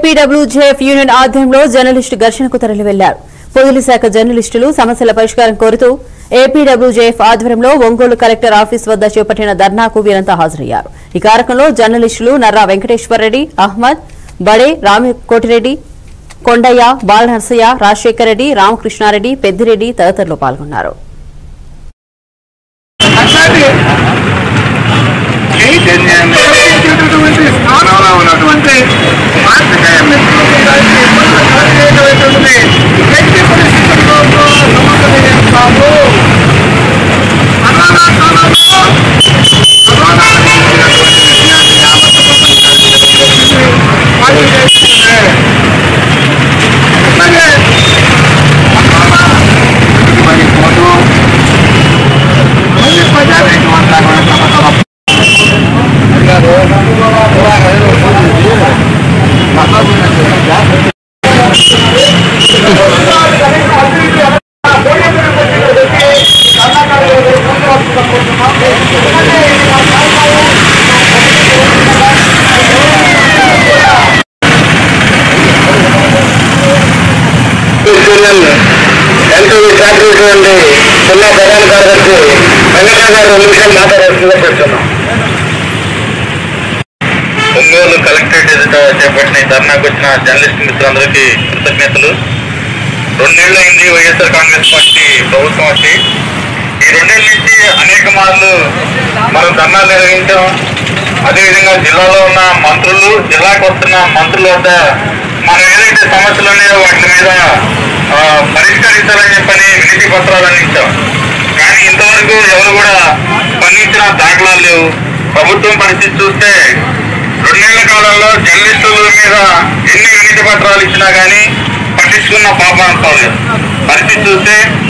APWJF union ఆధ్వర్యంలో journalist ఘర్షణకు తరలి వెళ్లారు పొదులు శాఖ జర్నలిస్టులు సమస్యల పరిష్కారం కోరుతూ ఏపీడబ్ల్యూజేఎఫ్ ఆధ్వర్యంలో ఒంగోలు కలెక్టర్ ఆఫీస్ వద్ద చేపట్టిన ధర్నాకు వీరంతా హాజరయ్యారు ఈ కార్యక్రమంలో జర్నలిస్టులు నర్రా వెంకటేశ్వరరెడ్డి అహ్మద్ బడే రామకోటిరెడ్డి కొండయ్య బాలనర్సయ్య రాజశేఖర్ రెడ్డి రామకృష్ణారెడ్డి పెద్దిరెడ్డి తదితరులు పాల్గొన్నారు అట్లాంటి చైతన్యమైనటువంటి స్థానంలో ఉన్నటువంటి పాత్రికేయ మిత్రులు ఇలాంటి ఇబ్బందులు కలిగేటటువంటి వ్యక్తి పరిస్థితుల్లో సమర్థనీయంతాము కరోనా కాలంలో కరోనా వచ్చినటువంటి విషయాన్ని యావత్ ప్రపంచానికి వాళ్ళు చేస్తుంది అట్లాగే కరోనా మరి పోతూ మళ్ళీ ప్రజావేదిక అంతా కూడా తమ తమ యూనియన్ ఎన్టీవీ ఫ్యాక్టరీ నుండి జిల్లా ప్రధాన కార్యదర్శి వెంకటరావు గారు రెండు నిమిషాలు మాట్లాడాల్సిందిగా చెప్తున్నాం ఒంగోలు కలెక్టరేట్ ఎదుట చేపట్టిన ఈ ధర్నాకు వచ్చిన జర్నలిస్ట్ మిత్రులందరికీ కృతజ్ఞతలు రెండేళ్ళు అయింది వైఎస్ఆర్ కాంగ్రెస్ పార్టీ ప్రభుత్వం వచ్చి ఈ రెండేళ్ళ నుంచి అనేక మార్లు మనం ధర్నాలు నిర్వహించాం అదేవిధంగా జిల్లాలో ఉన్న మంత్రులు జిల్లాకు వస్తున్న మంత్రుల వద్ద మనం ఏదైతే సమస్యలు ఉన్నాయో వాటి మీద ఆ, పరిష్కరించాలని చెప్పని వినతి పత్రాలు అందించాం కానీ ఇంతవరకు ఎవరు కూడా స్పందించిన దాఖలాలు లేవు ప్రభుత్వం పరిస్థితి చూస్తే రెండేళ్ల కాలంలో జర్నలిస్టుల మీద ఎన్ని వినతి పత్రాలు ఇచ్చినా కానీ పట్టించుకున్న పాపాలు కాలేదు పరిస్థితి చూస్తే